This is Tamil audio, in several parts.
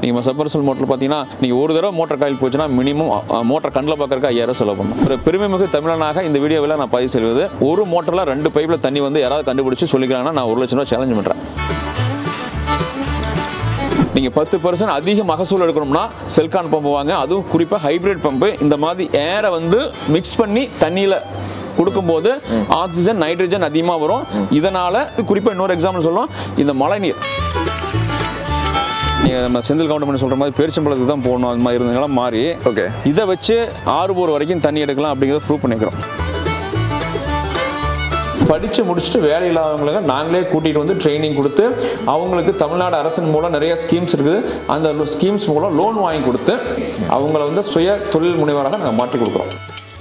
நீங்கள் சப்மர்சல் மோட்டர் பார்த்தீங்கன்னா நீங்கள் ஒரு தடவை மோட்டர் காயில் போச்சுன்னா மினிமம் மோட்டர் கண்ணில் பார்க்கறதுக்கு ஐயாயிரம் செலவு பண்ணணும் ஒரு பெருமைமிகு தமிழனாக இந்த வீடியோவில் நான் பதிவு செய்வது ஒரு மோட்டரில் ரெண்டு பைப்பில் தண்ணி வந்து யாராவது கண்டுபிடிச்சு சொல்லிக்கிறாங்கன்னா நான் ஒரு லட்சம் ரூபா சேலஞ்ச் பண்ணுறேன் நீங்கள் பத்து பர்சன்ட் அதிக மகசூல் எடுக்கணும்னா செல்கான் பம்பு வாங்க அதுவும் குறிப்பாக ஹைப்ரிட் பம்பு இந்த மாதிரி ஏரை வந்து மிக்ஸ் பண்ணி தண்ணியில் கொடுக்கும்போது ஆக்சிஜன் நைட்ரஜன் அதிகமாக வரும் இதனால் குறிப்பாக இன்னொரு எக்ஸாம்பிள் சொல்லணும் இந்த மழைநீர் நீங்கள் நம்ம செந்தில் கவுண்டமணி சொல்கிற மாதிரி பேரிச்சம்பழத்துக்கு தான் போகணும் அது மாதிரி இருந்ததுனால மாறி ஓகே இதை வச்சு ஆறு போர் வரைக்கும் தண்ணி எடுக்கலாம் அப்படிங்கிறத ப்ரூவ் பண்ணிக்கிறோம் படித்து முடிச்சுட்டு வேலை இல்லாதவங்களுக்கு நாங்களே கூட்டிகிட்டு வந்து ட்ரைனிங் கொடுத்து அவங்களுக்கு தமிழ்நாடு அரசின் மூலம் நிறைய ஸ்கீம்ஸ் இருக்குது அந்த ஸ்கீம்ஸ் மூலம் லோன் வாங்கி கொடுத்து அவங்கள வந்து சுய தொழில் முனைவராக நாங்கள் மாற்றி கொடுக்குறோம்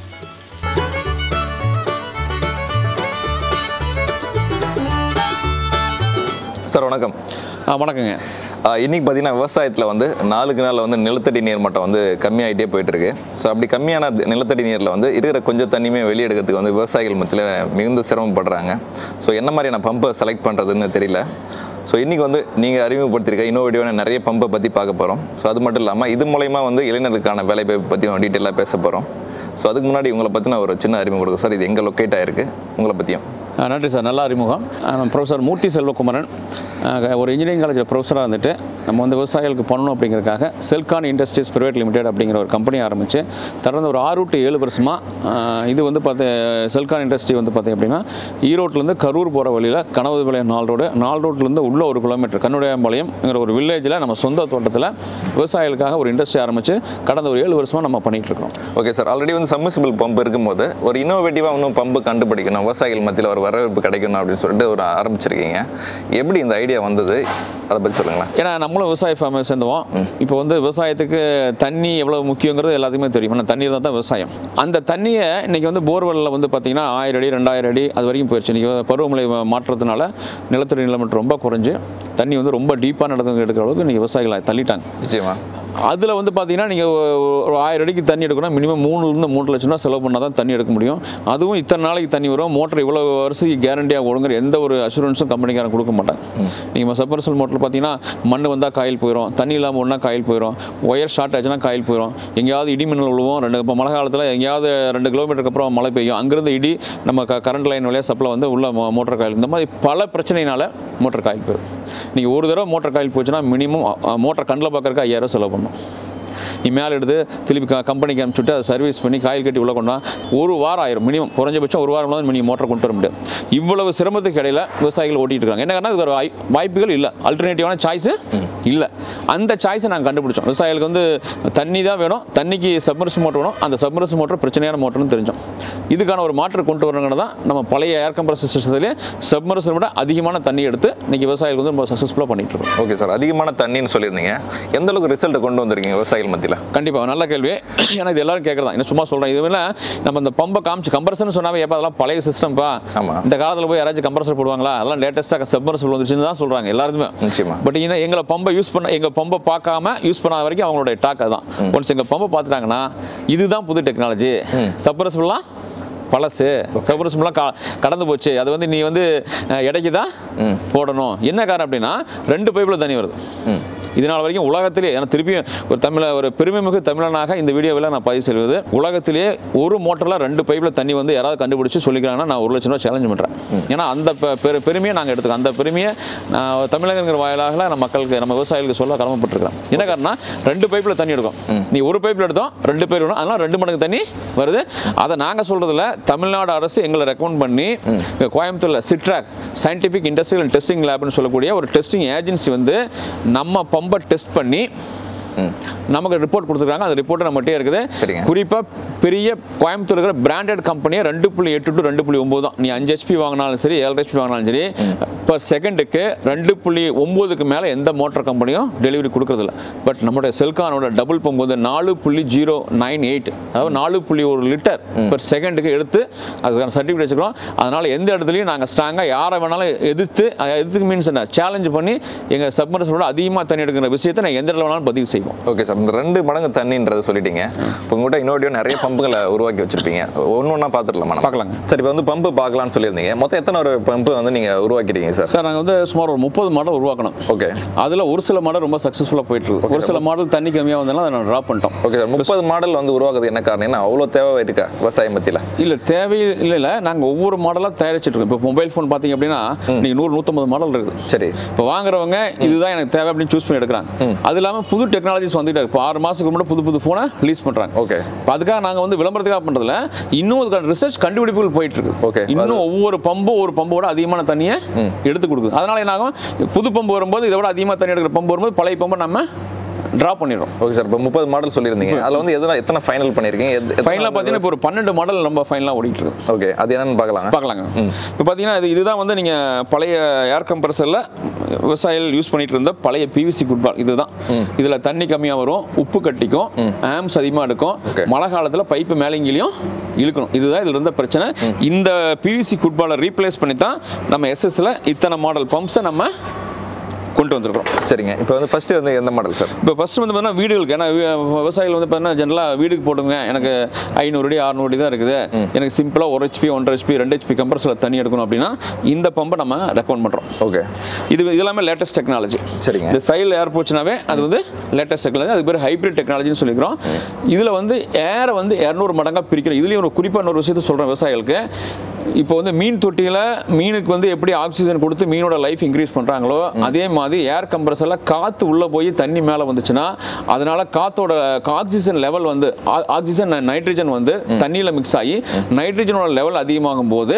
சார் வணக்கம் ஆ, வணக்கங்க ஆஹ் இன்னைக்கு பார்த்தீங்கன்னா விவசாயத்தில் வந்து நாளுக்கு நாள் வந்து நிலத்தடி நீர் மட்டம் வந்து கம்மியாயிட்டே போயிட்டு இருக்கு ஸோ அப்படி கம்மியான தி- நிலத்தடி நீரில் வந்து இருக்கிற கொஞ்சம் தண்ணியுமே வெளியெடுக்கிறதுக்கு வந்து விவசாயிகள் மத்தியில் மிகுந்த சிரமப்படுறாங்க ஸோ என்ன மாதிரியான பம்பை செலக்ட் பண்ணுறதுன்னு தெரியல ஸோ இன்றைக்கி வந்து நீங்கள் அறிமுகப்படுத்தியிருக்க இன்னோவேட்டிவான நிறைய பம்பை பற்றி பார்க்க போகிறோம் ஸோ அது மட்டும் இல்லாமல் இது மூலயமா வந்து இளைஞர்களுக்கான வேலைவாய்ப்பு பற்றியும் டீட்டெயிலாக பேச போகிறோம் ஸோ அதுக்கு முன்னாடி உங்களை பற்றின ஒரு சின்ன அறிமுகம் கொடுக்கும் சார் இது எங்கே லொக்கேட் ஆயிருக்கு உங்களை பற்றியும் ஆ, நன்றி சார் நல்ல அறிமுகம் ஆ, நான் ப்ரொஃபஸர் மூர்த்தி செல்வகுமரன் ஆ, ஒரு இன்ஜினியரிங் காலேஜில் ப்ரொஃபஸராக இருந்துட்டு நம்ம வந்து விவசாயிகளுக்கு பண்ணணும் அப்படிங்கிறதுக்காக செல்கான் இண்டஸ்ட்ரீஸ் பிரைவேட் லிமிடெட் அப்படிங்கிற ஒரு கம்பெனி ஆரம்பித்து தொடர்ந்து ஒரு ஆறு டு ஏழு வருஷமாக இது வந்து பார்த்து செல்கான் இண்டஸ்ட்ரி வந்து பார்த்தீங்க அப்படின்னா ஈரோட்லேருந்து கரூர் போகிற வழியில் கனவுபாளையம் நாள் ரோடு நாள் ரோட்லேருந்து உள்ள ஒரு கிலோமீட்டர் கண்ணுடையாம்பாளையம்ங்கிற ஒரு வில்லேஜில் நம்ம சொந்த தோட்டத்தில் விவசாயிகளுக்காக ஒரு இண்டஸ்ட்ரி ஆரம்பித்து கடந்த ஒரு ஏழு வருஷமாக நம்ம பண்ணிகிட்டு இருக்கோம் ஓகே சார் ஆல்ரெடி வந்து சம்மர்சிபிள் பம்ப் இருக்கும்போது ஒரு இன்னோவேட்டிவாக இன்னும் பம்பு கண்டுபிடிக்கணும் விவசாயிகள் மத்தியில் ஒரு வரவேற்பு கிடைக்கணும் அப்படின்னு சொல்லிட்டு ஒரு ஆரம்பிச்சிருக்கீங்க எப்படி இந்த ஐடியா வந்தது அதை பற்றி சொல்லுங்களேன் ஏன்னா நம்மளும் விவசாய ஃபேமிலி சேர்ந்தோம் இப்போ வந்து விவசாயத்துக்கு தண்ணி எவ்வளவு முக்கியங்கிறது எல்லாத்துக்குமே தெரியும் ஏன்னா தண்ணீர் தான் தான் விவசாயம் அந்த தண்ணியை இன்னைக்கு வந்து போர்வெல்லில் வந்து பார்த்தீங்கன்னா ஆயிரம் அடி ரெண்டாயிரம் அடி அது வரைக்கும் போயிடுச்சு இன்றைக்கி பருவமழை மா- மாற்றத்தினால நிலத்தடி நிலமட்டம் ரொம்ப குறைஞ்சு தண்ணி வந்து ரொம்ப டீப்பாக நடந்து எடுக்கிற அளவுக்கு இன்றைக்கி விவசாயிகளை தள்ளிட்டாங்க நிச்சயமா அதில் வந்து பார்த்தீங்கன்னா நீங்கள் ஒரு ஆயிரம் அடிக்கு தண்ணி எடுக்கணும் மினிமம் மூணுலேருந்து மூன்று லட்சம் ரூபா செலவு பண்ணால் தான் தண்ணி எடுக்க முடியும் அதுவும் இத்தனை நாளைக்கு தண்ணி வரும் மோட்டர் இவ்வளோ வருஷத்துக்கு கேரண்டியாக ஓடுங்கிற எந்த ஒரு அஷூரன்ஸும் கம்பெனிக்காரன் கொடுக்க மாட்டாங்க நீங்கள் சப்பர்சல் மோட்டர் பார்த்தீங்கன்னா மண் வந்தால் காயில் போயிடும் தண்ணி இல்லாமல் ஒன்றா காயில் போயிடும் ஒயர் ஷார்ட் ஆச்சுன்னா காயில் போயிடும் எங்கேயாவது இடி மின்னல் விழுவோம் ரெண்டு இப்போ மழை காலத்தில் எங்கேயாவது ரெண்டு கிலோமீட்டருக்கு அப்புறம் மழை பெய்யும் அங்கேருந்து இடி நம்ம க கரண்ட் லைன் வழியாக சப்ளை வந்து உள்ள மோ- மோட்டர் காயில் இந்த மாதிரி பல பிரச்சனையினால மோட்டர் காயில் போயிடும் நீங்கள் ஒரு தடவை மோட்டர் காயில் போச்சுன்னா மினிமம் மோட்டர் கண்ணில் பார்க்கறதுக்கு ஐயாயிரம் செலவு பண்ணணும் நீ மேலே எடுத்து திருப்பி க கம்பெனிக்கு அனுப்பிச்சுட்டு அதை சர்வீஸ் பண்ணி காயில் கட்டி உள்ள கொண்டா ஒரு வாரம் ஆயிரும் மினிமம் குறைஞ்சபட்சம் ஒரு வாரம் தான் நீங்கள் மோட்டர் கொண்டு வர முடியும் இவ்வளவு சிரமத்துக்கு இடையில விவசாயிகள் ஓட்டிட்டு இருக்காங்க என்ன காரணம் இதுக்கு ஒரு வாய்- வாய்ப்புகள் இல்லை அல்டர்னேட்டிவான சாய்ஸு இல்லை அந்த சாய்ஸை நாங்கள் கண்டுபிடிச்சோம் விவசாயிகளுக்கு வந்து தண்ணி தான் வேணும் தண்ணிக்கு சப்மர்ஸ் மோட்டர் வேணும் அந்த சப்மர்ஸ் மோட்டர் பிரச்சனையான மோட்டர்னு தெரிஞ்சோம் இதுக்கான ஒரு மாற்று கொண்டு வரணுங்கிறது தான் நம்ம பழைய ஏர் கம்ப்ரஸர் சிஸ்டத்திலே சப்மர்ஸை விட அதிகமான தண்ணி எடுத்து இன்னைக்கு விவசாயிகள் வந்து ரொம்ப சக்ஸஸ்ஃபுல்லாக பண்ணிட்டு இருக்கோம் ஓகே சார் அதிகமான தண்ணின்னு சொல்லியிருந்தீங்க எந்த அளவுக்கு ரிசல்ட்டை கொண்டு வந்திருக்கீங்க விவசாயிகள் மத்தியில் கண்டிப்பாக நல்ல கேள்வி ஏன்னா இது எல்லாரும் கேட்குறதா இன்னும் சும்மா சொல்கிறேன் இதுவில் நம்ம இந்த பம்பை காமிச்சு கம்ப்ரஸர்னு சொன்னாவே எப்போ அதெல்லாம் பழைய சிஸ்டம்ப்பா ஆமா. இந்த காலத்தில் போய் யாராச்சும் கம்ப்ரஸர் போடுவாங்களா அதெல்லாம் லேட்டஸ்ட்டாக சப்மர்சல் வந்துச்சுன்னு தான் சொல்கிறாங்க எல்லாருமே நிச்சயமா பட் இன்னும் எங்களை பம்பை யூஸ் பண்ண எங்கள் பம்பை பார்க்காம யூஸ் பண்ணாத வரைக்கும் அவங்களுடைய டாக் அதுதான் ஒன்ஸ் எங்கள் பம்பை பார்த்துட்டாங்கன்னா இதுதான் புது டெக்னாலஜி சப்மர்சபிள்லாம் பழசு சப்மர்சபிள்லாம் க கடந்து போச்சு அது வந்து நீ வந்து அஹ், எடைக்கு தான் போடணும் என்ன காரணம் அப்படின்னா ரெண்டு பைப்பில் தண்ணி வருது ம் இது நாள் வரைக்கும் உலகத்திலே ஏன்னா திருப்பியும் ஒரு தமிழ ஒரு பெருமைமிகு தமிழனாக இந்த வீடியோவில் நான் பதிவு செய்வது உலகத்திலே ஒரு மோட்டரில் ரெண்டு பைப்பில் தண்ணி வந்து யாராவது கண்டுபிடிச்சு சொல்லிக்கிறாங்கன்னா நான் ஒரு லட்சம் ரூபா சேலஞ்ச் பண்ணுறேன் ஏன்னா அந்த பெ- பெரு பெருமையை நாங்கள் எடுத்துக்கோம் அந்த பெருமையை நான் தமிழகங்கிற வாயிலாக நம்ம மக்களுக்கு நம்ம விவசாயிகளுக்கு சொல்ல கடமைப்பட்டிருக்கிறோம் என்ன காரணம் ரெண்டு பைப்பில் தண்ணி எடுக்கும் நீ ஒரு பைப்பில் எடுத்தோம் ரெண்டு பைப் வேணும் அதனால ரெண்டு மடங்கு தண்ணி வருது அதை நாங்கள் சொல்கிறதுல தமிழ்நாடு அரசு எங்களை ரெக்கமெண்ட் பண்ணி கோயம்புத்தூரில் சிட்ராக் சயின்டிஃபிக் இண்டஸ்ட்ரியல் டெஸ்டிங் லேப்னு சொல்லக்கூடிய ஒரு டெஸ்டிங் ஏஜென்சி வந்து நம்ம பம்பை டெஸ்ட் பண்ணி நமக்கு ரிப்போர்ட் கொடுத்துருக்காங்க அந்த ரிப்போர்ட் நம்மகிட்டே இருக்குது சரிங்க. குறிப்பாக பெரிய கோயம்புத்தூர் இருக்கிற பிராண்டட் கம்பெனியை ரெண்டு புள்ளி எட்டு டு ரெண்டு புள்ளி ஒம்பது தான் நீ அஞ்சு ஹெச்பி வாங்கினாலும் சரி ஏழு ஹெச்பி வாங்கினாலும் சரி பர் செகண்டுக்கு ரெண்டு புள்ளி ஒம்போதுக்கு மேலே எந்த மோட்டார் கம்பெனியும் டெலிவரி கொடுக்கறதில்ல பட் நம்மளுடைய செல்கானோட டபுள் பம்பு வந்து நாலு புள்ளி ஜீரோ நைன் எயிட் அதாவது நாலு புள்ளி ஒரு லிட்டர் பர் செகண்டுக்கு எடுத்து அதுக்கான சர்டிஃபிகேட் வச்சுக்கிறோம் அதனால் எந்த இடத்துலையும் நாங்கள் ஸ்ட்ராங்காக யாரை வேணாலும் எதிர்த்து அஹ், எதிர்த்து மீன்ஸ் என்ன சேலஞ்ச் பண்ணி எங்கள் சப்மர்சனோட அதிகமாக தண்ணி எடுக்கிற விஷயத்தை நான் எந்த இடத்துல வேணாலும் பதிவு செய்வேன் கிடைக்கும் ஓகே சார் இந்த ரெண்டு மடங்கு தண்ணின்றதை சொல்லிட்டீங்க இப்போ உங்கள்கிட்ட இன்னொரு நிறைய பம்புகளை உருவாக்கி வச்சிருப்பீங்க ஒன்று ஒன்றா பார்த்துடலாமா நம்ம? பார்க்கலாங்க. சரி இப்போ வந்து பம்பு பார்க்கலாம்னு சொல்லியிருந்தீங்க மொத்தம் எத்தனை ஒரு பம்பு வந்து நீங்கள் உருவாக்கிட்டீங்க சார் சார் நாங்கள் வந்து சுமார் ஒரு முப்பது மாடல் உருவாக்கணும் ஓகே அதில் ஒரு சில மாடல் ரொம்ப சக்ஸஸ்ஃபுல்லாக போயிட்டு இருக்கு ஒரு சில மாடல் தண்ணி கம்மியாக வந்தனால அதை நான் ட்ராப் பண்ணிட்டோம் ஓகே சார் முப்பது மாடல் வந்து உருவாக்குறது என்ன காரணம் என்ன அவ்வளோ தேவை இருக்கா விவசாயம் மத்தியில் இல்லை தேவை இல்லை இல்லை நாங்கள் ஒவ்வொரு மாடலாக தயாரிச்சுட்டு இருக்கோம் இப்போ மொபைல் ஃபோன் பார்த்தீங்க அப்படின்னா நீங்கள் நூறு நூற்றம்பது மாடல் இருக்குது சரி இப்போ வாங்குறவங்க இதுதான் எனக்கு தேவை அப்படின்னு சூஸ் பண்ணி எடுக்கிறாங்க அது இல்லாமல் புது டெக்னாலஜிஸ் வந்துட்டு இருக்கு இப்போ ஆறு மாதத்துக்கு முன்னாடி புது புது ஃபோனை ரிலீஸ் பண்ணுறாங்க ஓகே இப்போ அதுக்காக நாங்கள் வந்து விளம்பரத்துக்காக பண்ணுறதுல இன்னும் அதுக்கான ரிசர்ச் கண்டுபிடிப்புகள் போயிட்டு இருக்கு Okay. இன்னும் ஒவ்வொரு பம்பும் ஒரு பம்போட அதிகமான தண்ணியை எடுத்து கொடுக்குது அதனால என்ன ஆகும் புது பம்பு வரும்போது இதை விட அதிகமாக தண்ணி எடுக்கிற பம்பு வரும்போது பழைய பம்பை நம்ம ட்ராப் பண்ணிடுறோம் ஓகே சார் இப்போ முப்பது மாடல் சொல்லியிருந்தீங்க அதில் வந்து எதுனா எத்தனை ஃபைனல் பண்ணியிருக்கீங்க எது- எத்தனை ஃபைனலாக பார்த்தீங்கன்னா இப்போ ஒரு பன்னெண்டு மாடல் நம்ம ஃபைனலாக ஓடிட்டு இருக்கு ஓகே அது என்னன்னு பார்க்கலாங்க பார்க்கலாங்க இப்போ பார்த்தீங்கன்னா இது இதுதான் வந்து நீங்கள் பழைய ஏர் கம்ப்ரஸரில் விவசாயிகள் யூஸ் பண்ணிட்டு இருந்த பழைய பிவிசி குட்பால் இதுதான் இதில் தண்ணி கம்மியாக வரும் உப்பு கட்டிக்கும் ஆம்ஸ் அதிகமாக எடுக்கும் Okay. மழை காலத்தில் பைப்பு மேலேங்கிலையும் இழுக்கணும் இதுதான் இதில் இருந்த பிரச்சனை இந்த பிவிசி குட்பாலை ரீப்ளேஸ் பண்ணி தான் நம்ம எஸ்எஸ்ல இத்தனை மாடல் பம்ப்ஸை நம்ம கொண்டு வந்திருக்கிறோம் சரிங்க இப்போ வந்து ஃபர்ஸ்ட் வந்து எந்த மாடல் சார் இப்போ ஃபர்ஸ்ட் வந்து பார்த்தீங்கன்னா வீடுகளுக்கு ஏன்னா வி- விவசாயிகள் வந்து பார்த்தீங்கன்னா ஜென்ரலாக வீடுக்கு போட்டுங்க எனக்கு ஐநூறு அடி அறுநூறு அடி தான் இருக்குது எனக்கு சிம்பிளாக ஒரு ஹெச்பி ஒன்றரை ஹெச்பி ரெண்டு ஹெச்பி கம்ப்ரஸில் தண்ணி எடுக்கணும் அப்படின்னா இந்த பம்பை நம்ம ரெக்கமெண்ட் பண்ணுறோம் ஓகே இது இது எல்லாமே லேட்டஸ்ட் டெக்னாலஜி சரிங்க இந்த சைடில் ஏர் போச்சுனாவே அது வந்து லேட்டஸ்ட் டெக்னாலஜி அது பேர் ஹைப்ரிட் டெக்னாலஜின்னு சொல்லிக்கிறோம் இதில் வந்து ஏரை வந்து இரநூறு மடங்காக பிரிக்கிறோம் இதுலேயும் ஒரு குறிப்பாக இன்னொரு விஷயத்தை சொல்கிறேன் விவசாயிகளுக்கு இப்போ வந்து மீன் தொட்டியில் மீனுக்கு வந்து எப்படி ஆக்சிஜன் கொடுத்து மீனோட லைஃப் இன்க்ரீஸ் பண்ணுறாங்களோ அதே மாதிரி ஏர் கம்ப்ரஸரில் காற்று உள்ளே போய் தண்ணி மேலே வந்துச்சுன்னா அதனால காத்தோட ஆக்சிஜன் லெவல் வந்து ஆக்சிஜன் நைட்ரஜன் வந்து தண்ணியில் மிக்ஸ் ஆகி நைட்ரஜனோட லெவல் அதிகமாகும் போது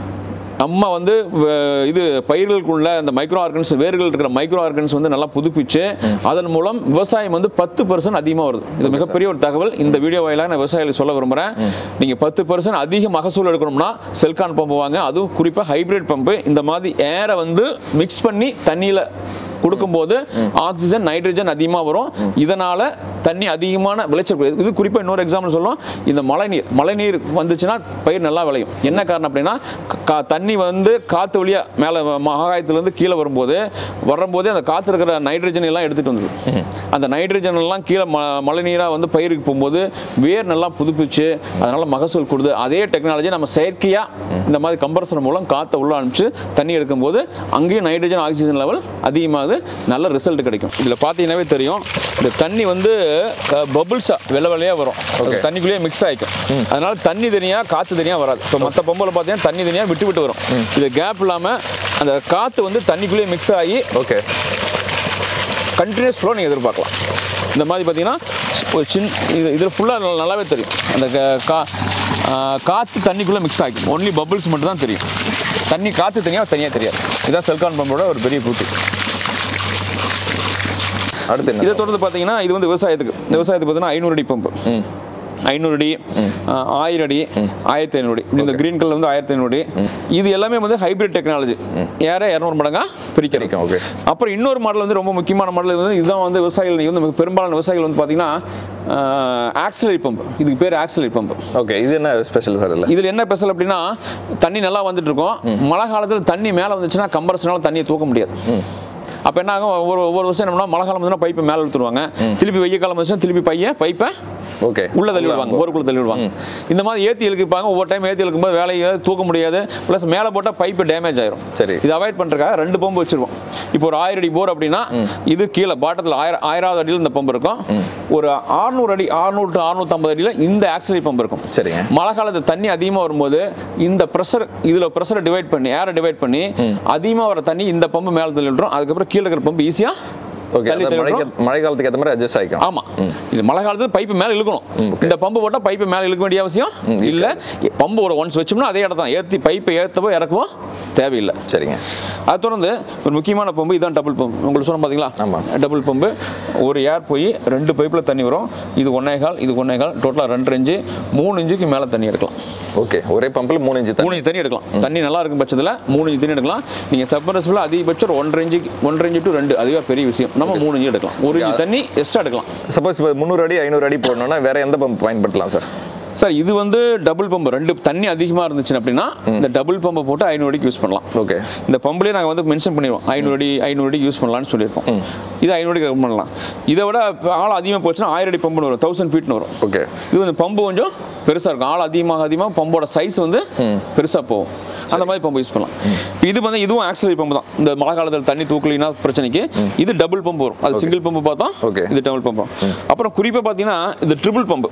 நம்ம வந்து வ- இது பயிர்களுக்குள்ள இந்த மைக்ரோ ஆர்கன்ஸ் வேர்கள் இருக்கிற மைக்ரோ ஆர்கன்ஸ் வந்து நல்லா புதுப்பிச்சு அதன் மூலம் விவசாயம் வந்து பத்து பர்சன்ட் அதிகமாக வருது இது மிகப்பெரிய ஒரு தகவல் இந்த வீடியோ வாயிலாக நான் விவசாயிகளுக்கு சொல்ல விரும்புகிறேன் நீங்கள் பத்து பர்சன்ட் அதிக மகசூல் எடுக்கணும்னா செல்கான் பம்பு வாங்க அதுவும் குறிப்பாக ஹைபிரிட் பம்பு இந்த மாதிரி ஏரை வந்து மிக்ஸ் பண்ணி தண்ணியில் கொடுக்கும்போது ஆக்சிஜன் நைட்ரஜன் அதிகமாக வரும் இதனால தண்ணி அதிகமான விளைச்சல் கொடுக்குது. இது குறிப்பாக இன்னொரு எக்ஸாம்பிள் சொல்லும் இந்த மழைநீர் மழைநீர் வந்துச்சுன்னா பயிர் நல்லா விளையும் என்ன காரணம் அப்படின்னா கா- தண்ணி வந்து காற்று வழியா மேலே ஆகாயத்துலேருந்து கீழே வரும்போது வரும்போதே அந்த காற்று இருக்கிற நைட்ரஜன் எல்லாம் எடுத்துகிட்டு வந்துடும் அந்த நைட்ரஜன் எல்லாம் கீழே ம மழைநீராக வந்து பயிருக்கு போகும்போது வேர் நல்லா புதுப்பிச்சு அதனால மகசூல் கொடுது அதே டெக்னாலஜி நம்ம செயற்கையாக இந்த மாதிரி கம்ப்ரஸர் மூலம் காற்றை உள்ள அனுப்பிச்சு தண்ணி எடுக்கும்போது அங்கேயும் நைட்ரஜன் ஆக்சிஜன் லெவல் அதிகமாகுது நல்ல ரிசல்ட் கிடைக்கும் இதில் பார்த்தீங்கன்னாவே தெரியும் இந்த தண்ணி வந்து பபுள்ஸாக வெள்ளை வெள்ளையாக வரும் அது தண்ணிக்குள்ளேயே மிக்ஸ் ஆகிக்கும் அதனால தண்ணி தனியாக காற்று தனியாக வராது இப்போ மற்ற பொம்பளை பார்த்தீங்கன்னா தண்ணி தனியாக விட்டு விட்டு வரும் இது கேப் இல்லாமல் அந்த காற்று வந்து தண்ணிக்குள்ளேயே மிக்ஸ் ஆகி ஓகே கண்டினியூஸ் ஃப்ளோ நீங்கள் எதிர்பார்க்கலாம் இந்த மாதிரி பார்த்தீங்கன்னா ஒரு சின்ன இது இதில் ஃபுல்லாக நல்லாவே தெரியும் அந்த க- கா ஆ, காற்று தண்ணிக்குள்ளே மிக்ஸ் ஆகிக்கும் ஒன்லி பபிள்ஸ் மட்டும் தான் தெரியும் தண்ணி காற்று தனியாக தனியாக தெரியாது இதுதான் செல்கான் பம்போட ஒரு பெரிய கூட்டு அடுத்து என்ன இதை தொடர்ந்து பார்த்தீங்கன்னா இது வந்து விவசாயத்துக்கு இந்த விவசாயத்துக்கு பார்த்தீங்கன்னா ஐநூறு அடி பம்பு ஐநூறு அடி ஆ, ஆயிரம் அடி ஆயிரத்தி ஐநூறு அடி இந்த கிரீன் கலர் வந்து ஆயிரத்தி ஐநூறு அடி இது எல்லாமே வந்து ஹைபிரிட் டெக்னாலஜி ஏற இரநூறு மடங்கா பிரிக்கிறோம் பிரிக்கும், okay. அப்புறம் இன்னொரு மாடல் வந்து ரொம்ப முக்கியமான மாடல் வந்து இதுதான் வந்து விவசாயிகள் நீங்க வந்து மிக பெரும்பாலான விவசாயிகள் வந்து பார்த்தீங்கன்னா ஆக்சிலரி பம்பு இதுக்கு பேர் ஆக்சிலரி பம்பு ஓகே இது என்ன ஸ்பெஷல் சார் இல்லை இதில் என்ன ஸ்பெஷல் அப்படின்னா தண்ணி நல்லா வந்துட்டு இருக்கும் மழை காலத்தில் தண்ணி மேலே வந்துச்சுன்னா கம்பரஸ்னால தண்ணியை தூக்க முடியாது அப்போ என்ன ஆகும் ஒவ்வொரு ஒவ்வொரு வருஷம் என்ன பண்ணுவோம், மழை காலம் வந்துன்னா பைப்பை மேலே இழுத்துருவாங்க திருப்பி வெய்ய காலம் வந்துச்சுன்னா திருப்பி பையை பைப்பை ஓகே உள்ள தள்ளி விடுவாங்க போருக்குள்ள தள்ளி விடுவாங்க இந்த மாதிரி ஏற்றி இழுக்கிப்பாங்க ஒவ்வொரு டைம் ஏற்றி இழுக்கும்போது வேலையை தூக்க முடியாது ப்ளஸ் மேலே போட்டால் பைப்பு டேமேஜ் ஆயிரும் சரி. இது அவாய்ட் பண்ணுறதுக்காக ரெண்டு பம்பு வச்சிருவோம் இப்போ ஒரு ஆயிரம் அடி போர் அப்படின்னா இது கீழே பாட்டத்தில் ஆயிரம் ஆயிராவது அடியில் இந்த பம்பு இருக்கும் ஒரு ஆறுநூறு அடி ஆறுநூறு டு அறுநூத்தம்பது அடியில் இந்த ஆக்சிலரி பம்பு இருக்கும் சரிங்க மழை காலத்து தண்ணி அதிகமாக வரும்போது இந்த ப்ரெஷர் இதில் ப்ரெஷரை டிவைட் பண்ணி ஏரை டிவைட் பண்ணி அதிகமாக வர தண்ணி இந்த பம்பு மேலே தள்ளி விட்டுரும் அதுக்கப்புறம் கீழே இருக்கிற பம்பு ஈஸியாக ஓகே தள்ளி தள்ளி விட்டுரும். மழை மழை காலத்துக்கு ஏற்ற மாதிரி அட்ஜஸ்ட் ஆகிக்கும் ஆமா இது மழை காலத்துல பைப்பு மேல இழுக்கணும் இந்த பம்பு போட்டா பைப்பு மேல இழுக்க வேண்டிய அவசியம் இல்ல பம்பு ஒரு ஒன்ஸ் வச்சோம்னா அதே இடம் தான் ஏத்தி பைப்பை ஏத்தவோ இறக்கவோ தேவையில்லை சரிங்க அது தொடர்ந்து ஒரு முக்கியமான பம்பு இதான் டபுள் பம்பு உங்களுக்கு சொன்ன பாத்தீங்களா ஆமா. டபுள் பம்பு ஒரு ஏர் போய் ரெண்டு பைப்பில் தண்ணி வரும் இது ஒன்னே கால் இது ஒன்னே கால் டோட்டலாக ரெண்டு இன்ச்சு மூணு இன்ச்சுக்கு மேலே தண்ணி எடுக்கலாம் ஓகே ஒரே பம்பில் மூணு இன்ச்சு தண்ணி மூணு இன்ச்சு தண்ணி எடுக்கலாம் தண்ணி நல்லா இருக்கும் பட்சத்தில் மூணு இன்ச்சு தண்ணி எடுக்கலாம் நீங்கள் சப்மரசிபிள் அதிகபட்சம் ஒரு ஒன்றரை இன்ச்சு ஒன்றரை இன்ச்சு டு ரெண்டு அதுவே பெரிய விஷயம் நம்ம மூணு இன்ச்சு எடுக்கலாம் ஒரு இன்ச்சு தண்ணி எக்ஸ்ட்ரா எடுக்கலாம் சப்போஸ் இப்போ முந்நூறு அடி ஐநூறு அடி போடணும்னா வேற எந்த பம்ப் பயன்படுத்தலாம் சார் சார் இது வந்து டபுள் பம்பு ரெண்டு தண்ணி அதிகமாக இருந்துச்சு அப்படின்னா இந்த டபுள் பம்பை போட்டு ஐநூறு அடிக்கு யூஸ் பண்ணலாம் ஓகே இந்த பம்புலேயே நாங்கள் வந்து மென்ஷன் பண்ணிடுவோம் ஐநூறு அடி ஐநூறு அடி யூஸ் பண்ணலாம்னு சொல்லியிருக்கோம் இது ஐநூறு அடி கம்மி பண்ணலாம் இதை விட இப்ப ஆழம் அதிகமாக போச்சுன்னா ஆயிரம் அடி பம்புன்னு வரும் தௌசண்ட் ஃபீட்னு வரும் ஓகே இது வந்து பம்பு கொஞ்சம் பெருசாக இருக்கும் ஆள் அதிகமாக அதிகமாக பம்போட சைஸ் வந்து பெருசாக போகும் அந்த மாதிரி பம்பு யூஸ் பண்ணலாம் இப்போ இது வந்து இதுவும் ஆக்சிலரி பம்பு தான் இந்த மழை காலத்தில் தண்ணி தூக்கலினா பிரச்சனைக்கு இது டபுள் பம்பு வரும் அது சிங்கிள் பம்பு பார்த்தா Okay. இது டபுள் பம்பு அப்புறம் குறிப்பாக பார்த்தீங்கன்னா இது ட்ரிபிள் பம்பு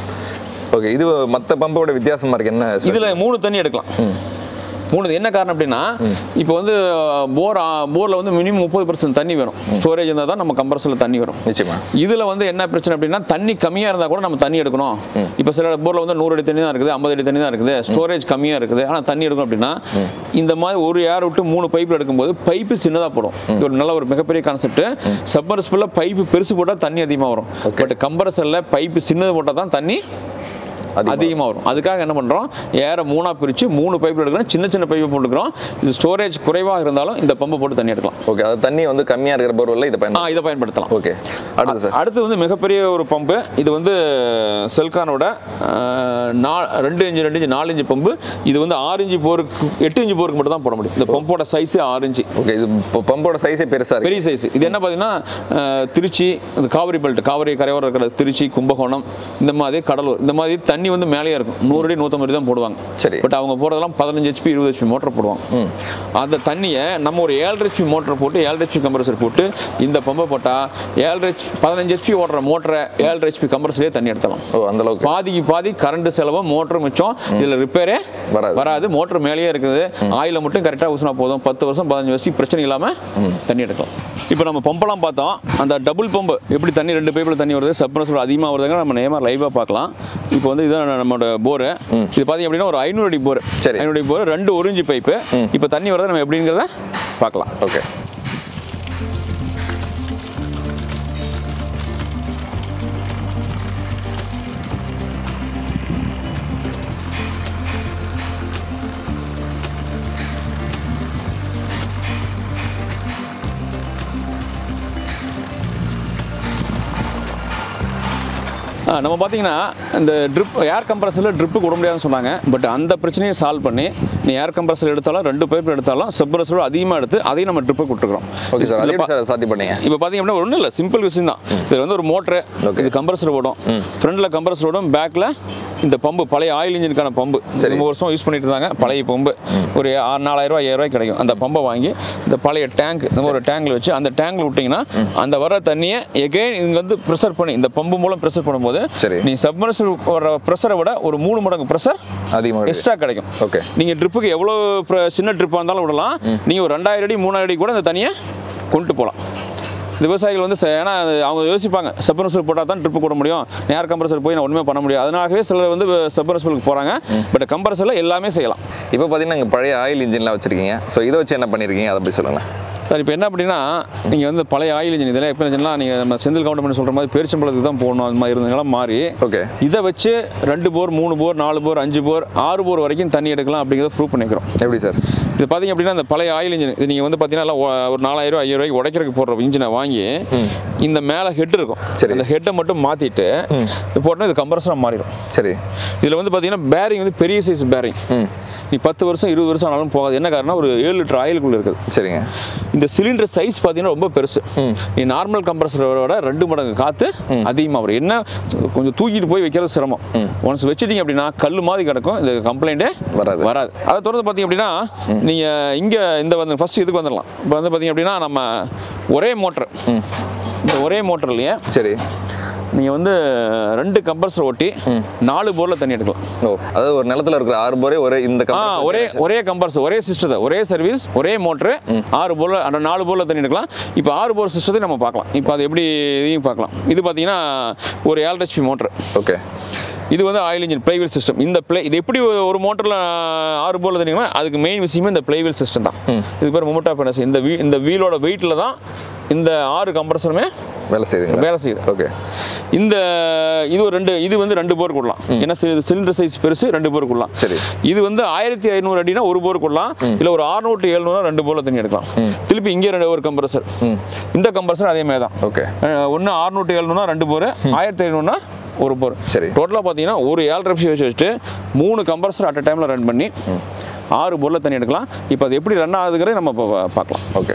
ஓகே இது மற்ற பம்போட வித்தியாசமா இருக்கு என்ன இதில் மூணு தண்ணி எடுக்கலாம் மூணு என்ன காரணம் அப்படின்னா இப்போ வந்து போர் போரில் வந்து மினிமம் முப்பது பர்சன்ட் தண்ணி வேணும் ஸ்டோரேஜ் இருந்தால் தான் நம்ம கம்ப்ரஸரில் தண்ணி வரும் நிச்சயமா இதில் வந்து என்ன பிரச்சனை அப்படின்னா தண்ணி கம்மியாக இருந்தால் கூட நம்ம தண்ணி எடுக்கணும் இப்போ சில போரில் வந்து நூறு அடி தண்ணி தான் இருக்குது ஐம்பது அடி தண்ணி தான் இருக்குது ஸ்டோரேஜ் கம்மியாக இருக்குது ஆனால் தண்ணி எடுக்கணும் அப்படின்னா இந்த மாதிரி ஒரு ஏர் விட்டு மூணு பைப்பில் எடுக்கும்போது பைப்பு சின்னதாக போடும் இது ஒரு நல்ல ஒரு மிகப்பெரிய கான்செப்ட் சப்மர்ஸ்பிளில் பைப்பு பெருசு போட்டால் தண்ணி அதிகமாக வரும் பட் கம்ப்ரஸரில் பைப்பு சின்னது போட்டால் தான் தண்ணி அதிகமாக வரும் அதுக்காக என்ன பண்ணுறோம் ஏரை மூணாக பிரித்து மூணு பைப் எடுக்கிறோம் சின்ன சின்ன பைப்பு போட்டுக்கிறோம் இது ஸ்டோரேஜ் குறைவாக இருந்தாலும் இந்த பம்பை போட்டு தண்ணி எடுக்கலாம் ஓகே அது தண்ணி வந்து கம்மியா இருக்கிற போர்வெல்ல இதை ஆ பயன்படுத்தலாம் இதை பயன்படுத்தலாம் ஓகே அடுத்து சார் அடுத்து வந்து மிகப்பெரிய ஒரு பம்பு இது வந்து செல்கானோட அஹ், நா ரெண்டு இன்ச்சு ரெண்டு இன்ச்சு நாலு இன்ச்சு பம்பு இது வந்து ஆறு இன்ச்சு போருக்கு எட்டு இன்ச்சு போருக்கு மட்டும் தான் போட முடியும் இந்த பம்போட சைஸ் ஆறு இன்ச்சு ஓகே இது இப்போ பம்போட சைஸே பெருசா இருக்கு பெரிய சைஸ் இது என்ன பார்த்தீங்கன்னா அஹ், திருச்சி இந்த காவிரி பெல்ட் காவிரி கரையோரம் இருக்கிற திருச்சி கும்பகோணம் இந்த மாதிரி கடலூர் இந்த மாதிரி தண்ணி வந்து மேலேயே இருக்கும் நூறு அடி நூற்றம்பது அடி தான் போடுவாங்க சரி. பட் அவங்க போடுறதெல்லாம் பதினஞ்சு ஹெச்பி இருபது ஹெச்பி மோட்டர் போடுவாங்க அந்த தண்ணியை நம்ம ஒரு ஏழரை ஹெச்பி மோட்டர் போட்டு ஏழரை ஹெச்பி கம்ப்ரஸர் போட்டு இந்த பம்பை போட்டால் ஏழரை ஹெச் பதினஞ்சு ஹெச்பி ஓடுற மோட்டரை ஏழரை ஹெச்பி கம்ப்ரஸர்லேயே தண்ணி எடுத்தலாம் ஓ அந்த அளவுக்கு பாதிக்கு பாதி கரண்ட் செலவும் மோட்டர் மிச்சம் இதில் ரிப்பேரே வராது. வராது மோட்டர் மேலேயே இருக்குது ஆயில மட்டும் கரெக்டாக ஊசினா போதும் பத்து வருஷம் பதினஞ்சு வருஷம் பிரச்சனை இல்லாமல் தண்ணி எடுக்கலாம் இப்போ நம்ம பம்பெல்லாம் பார்த்தோம் அந்த டபுள் பம்பு எப்படி தண்ணி ரெண்டு பைப்பில் தண்ணி வருது சப்மர்சல் அதிகமாக வருதுங்க நம்ம நேமாக லைவாக பார்க்கலாம் இப்போ வந்து இதுதான் நம்மளோட போரு இது பார்த்தீங்க அப்படின்னா ஒரு ஐநூறு அடி போர் சரி. ஐநூறு அடி போர் ரெண்டு ஒரிஞ்சு பைப்பு இப்போ தண்ணி வரதை நம்ம எப்படிங்கிறத பார்க்கலாம் ஓகே ஆ, நம்ம பார்த்தீங்கன்னா இந்த ட்ரிப் ஏர் கம்ப்ரஸரில் ட்ரிப்பு கொடுக்க முடியாதுன்னு சொன்னாங்க பட் அந்த பிரச்சனையை சால்வ் பண்ணி நீ ஏர் கம்ப்ரஸர் எடுத்தாலும் ரெண்டு பைப் எடுத்தாலும் சப்ரஸரோட அதிகமாக எடுத்து அதையும் நம்ம ட்ரிப்பு கொடுத்துக்கிறோம் ஓகே சார் அதே சார் சாத்தியம் பண்ணீங்க இப்போ பார்த்தீங்க அப்படின்னா ஒன்றும் இல்லை சிம்பிள் விஷயம் தான் இது வந்து ஒரு மோட்ரு Okay. இது கம்ப்ரஸர் ஓடும் ஃப்ரண்ட்டில் கம்ப்ரஸர் ஓடும் பேக்கில் இந்த பம்பு பழைய ஆயில் இன்ஜினுக்கான பம்பு சரி. ரொம்ப வருஷம் யூஸ் பண்ணிட்டு இருந்தாங்க பழைய பம்பு ஒரு ஆறு நாலாயிரம் ரூபாய் ஐயாயிரம் ரூபாய் கிடைக்கும் அந்த பம்பை வாங்கி இந்த பழைய டேங்க் இந்த மாதிரி ஒரு டேங்கில் வச்சு அந்த டேங்கில் விட்டிங்கன்னா அந்த வர தண்ணியை எகைன் இங்கே வந்து ப்ரெஷர் பண்ணி இந்த பம்பு மூலம் ப்ரெஷர் பண்ணும்போது சரி. நீ சப்மர்சல் வர ப்ரெஷரை விட ஒரு மூணு மடங்கு ப்ரெஷர் அதிகமாக இருக்கு. எக்ஸ்ட்ரா கிடைக்கும் ஓகே நீங்கள் ட்ரிப்புக்கு எவ்வளோ பிர- சின்ன ட்ரிப்பாக இருந்தாலும் விடலாம் நீங்கள் ஒரு ரெண்டாயிரம் அடி மூணாயிரம் அடி கூட இந்த தண்ணியை கொண்டு போகலாம் இந்த விவசாயிகள் வந்து ச- ஏன்னா அது அவங்க யோசிப்பாங்க சப்பரன்சல் போட்டால் தான் ட்ரிப்பு போட முடியும் நேர் கம்ப்ரஸர் போய் நான் ஒன்றுமே பண்ண முடியும் அதனாகவே சிலர் வந்து சப்பரன்சலுக்கு போகிறாங்க பட் கம்ப்ரஸரில் எல்லாமே செய்யலாம் இப்போ பார்த்தீங்கன்னா இங்கே பழைய ஆயில் இன்ஜின்லாம் வச்சிருக்கீங்க ஸோ இதை வச்சு என்ன பண்ணியிருக்கீங்க அதை பற்றி சொல்லுங்களேன் சார் இப்போ என்ன அப்படின்னா நீங்கள் வந்து பழைய ஆயில் இன்ஜின் இதெல்லாம் எப்போ இன்ஜின்லாம் நீங்கள் நம்ம செந்தில் கவுண்டமணி சொல்கிற மாதிரி பேரிச்சம்பளத்துக்கு தான் போகணும் அது மாதிரி இருந்ததுலாம் மாறி ஓகே இதை வச்சு ரெண்டு போர் மூணு போர் நாலு போர் அஞ்சு போர் ஆறு போர் வரைக்கும் தண்ணி எடுக்கலாம் அப்படிங்கிறத ப்ரூவ் பண்ணிக்கிறோம் எப்படி சார் இது பார்த்தீங்க அப்படின்னா இந்த பழைய ஆயில் இன்ஜின் இது நீங்கள் வந்து பார்த்தீங்கன்னா எல்லாம் ஒ- ஒரு நாலாயிரம் ஐயாயிரம் ரூபாய்க்கு உடைக்கிறதுக்கு போடுற இன்ஜினை வாங்கி இந்த மேலே ஹெட் இருக்கும் சரி. அந்த ஹெட்டை மட்டும் மாற்றிட்டு போட்டோன்னா இது கம்ப்ரஸராக மாறிடும் சரி இதில் வந்து பார்த்தீங்கன்னா பேரிங் வந்து பெரிய சைஸ் பேரிங் நீ பத்து வருஷம் இருபது வருஷம் ஆனாலும் போகாது என்ன காரணம் ஒரு ஏழு லிட்டர் ஆயிலுக்குள்ள இருக்குது சரிங்க இந்த சிலிண்டர் சைஸ் பார்த்தீங்கன்னா ரொம்ப பெருசு நீ நார்மல் கம்ப்ரஸரோட ரெண்டு மடங்கு காற்று அதிகமாக வரும் என்ன கொஞ்சம் தூக்கிட்டு போய் வைக்கிறது சிரமம் ஒன்ஸ் வச்சுட்டீங்க அப்படின்னா கல் மாதிரி கிடக்கும் இந்த கம்ப்ளைண்ட்டே வராது. வராது அதை தொடர்ந்து பார்த்தீங்க அப்படின்னா நீங்கள் இங்கே இந்த வந்து ஃபர்ஸ்ட் இதுக்கு வந்துடலாம் இப்போ வந்து பார்த்தீங்க அப்படின்னா நம்ம ஒரே மோட்டர் இந்த ஒரே மோட்டர்லையே சரி நீங்கள் வந்து ரெண்டு கம்ப்ரஸர் ஓட்டி நாலு போரில் தண்ணி எடுக்கலாம் ஓ அதாவது ஒரு நிலத்துல இருக்கிற ஆறு போரே ஒரே இந்த ஆ compressor ஒரே ஒரே கம்பர்ஸ் ஒரே சிஸ்டத்தை ஒரே சர்வீஸ் ஒரே மோட்ரு ஆறு போல் அந்த நாலு போலில் தண்ணி எடுக்கலாம் இப்போ ஆறு போர் சிஸ்டத்தை நம்ம பார்க்கலாம் இப்போ அது எப்படி இதையும் பார்க்கலாம் இது பார்த்தீங்கன்னா ஒரு ஏழு ஹெச்பி மோட்ரு ஓகே இது வந்து ஆயில் இன்ஜின் பிளைவில் சிஸ்டம் இந்த பிளே இது எப்படி ஒரு மோட்டரில் ஆறு போல் தண்ணிங்கன்னா அதுக்கு மெயின் விஷயமே இந்த பிளைவில் சிஸ்டம் தான் இது பேர் மொமெண்ட் ஆஃப் எனர்ஜி இந்த வீ இந்த வீலோட வெயிட்டில் தான் இந்த ஆறு கம்ப்ரஸருமே வேலை செய்யுதுங்களா வேலை செய்யுது ஓகே இந்த இது ஒரு ரெண்டு இது வந்து ரெண்டு போர் கொள்ளலாம் ஏன்னா சிலிண்டர் சைஸ் பெருசு ரெண்டு போர் கொள்ளலாம் சரி. இது வந்து ஆயிரத்தி ஐநூறு அடினா ஒரு போர் கொள்ளலாம் இல்ல ஒரு அறுநூறு எழுநூறு ரெண்டு போர்ல தண்ணி எடுக்கலாம் திருப்பி இங்கே ரெண்டு ஒரு கம்ப்ரஸர் இந்த கம்ப்ரஸர் அதே மாதிரி தான் ஓகே ஒன்று அறுநூற்றி எழுநூறுனா ரெண்டு போர் ஆயிரத்தி ஐநூறுனா ஒரு போர் சரி. டோட்டலாக பார்த்தீங்கன்னா ஒரு ஏழு ரெப்சி வச்சு வச்சுட்டு மூணு கம்ப்ரஸர் அட் டைமில் ரன் பண்ணி ஆறு போரில் தண்ணி எடுக்கலாம் இப்போ அது எப்படி ரன் ஆகுதுங்கிறத நம்ம இப்போ பார்க்கலாம் ஓகே